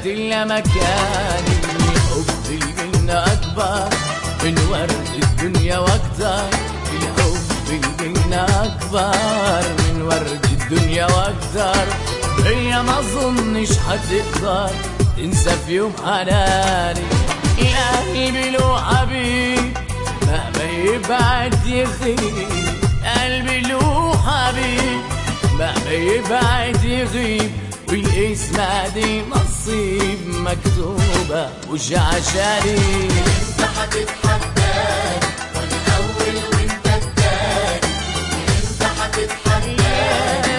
بقت إلا مكاني الحب الجنة أكبر من ورد الدنيا وأكتر الحب الجنة أكبر من ورد الدنيا وأكتر هي ما أظنش هتقدر تنسى في يوم حناني يا قلبي له حبيب مهما يبعد يغيب قلبي له حبيب مهما يبعد يغيب والاسم دي نصيب مكتوبة مش عشاني انت هتتحداني وانا الاول وانت التاني انت هتتحداني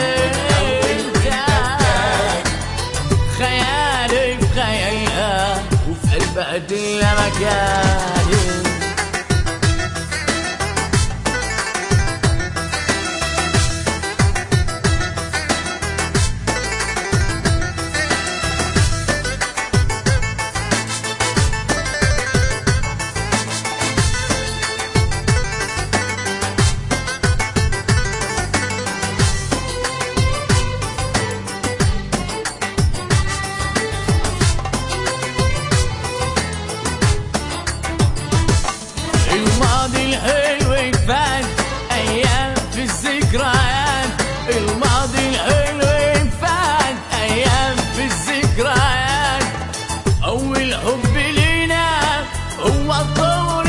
خيالي في خيالها وفي قلبها دنيا مكاني الماضي الحلو فات ايام في الذكريات الماضي الحلو فات ايام في الذكريات اول حب لينا هو الطور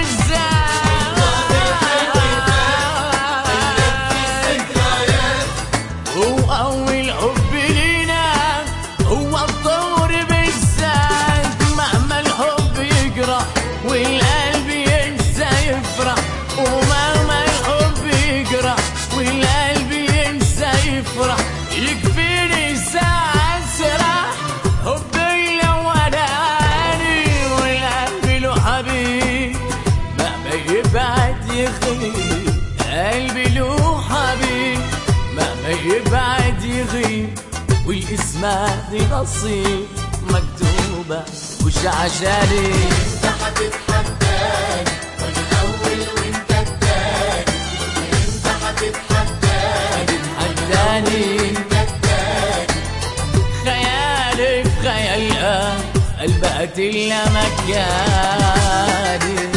بالذات هو أول حب لينا هو الطور بالذات مهما الحب يجرح والقلب ينسى يفرح ومهما الحب يجرح والقلب ينسى يفرح يكفيني ساعة سرح حبي الأولاني والقلب له حبيب مهما يبعد يغيب قلبي له حبيب مهما يبعد يغيب والاسم دي نصيب مكتوبة مش عشاني انت هتتحداني وانا الاول وانت التاني انت هتتحداني تتحداني وانت التاني خيالي في خيالها قلبها إلا مكاني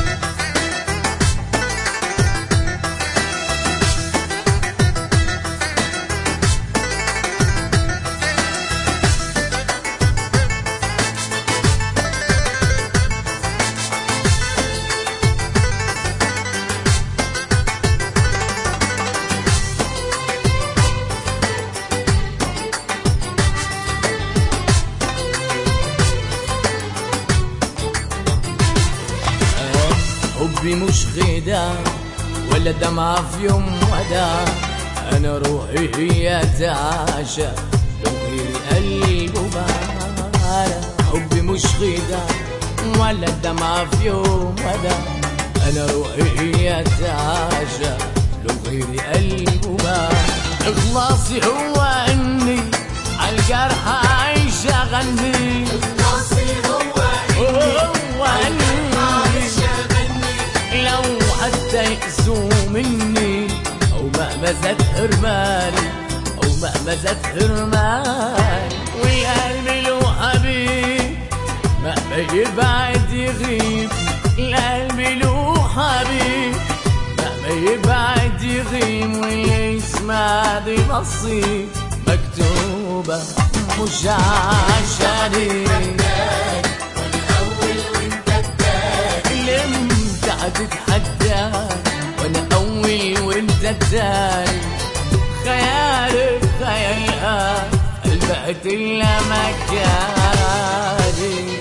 حبي مش غدا ولا دمعة في يوم ودا أنا روحي هي تعاشى لو غير قلبه بالا حبي مش غدا ولا دمعة في يوم ودا أنا روحي هي تعاشى لو غير قلبه بالا إخلاصي هو إني عالجرح عايش أغني ناصي هو هو إني عايش اغني لو حتى يأسوا مني أو مهما زاد حرماني أو مهما زاد حرماني والقلب له حبيب مهما يبعد يغيب القلب له حبيب مهما يبعد يغيب ويسمع دي نصيب مكتوبة مش عشاني وانا الاول وانت التاني امتى هتتحدى وانا اول وانت التاني خيالك خيالها قلبك الا مكاني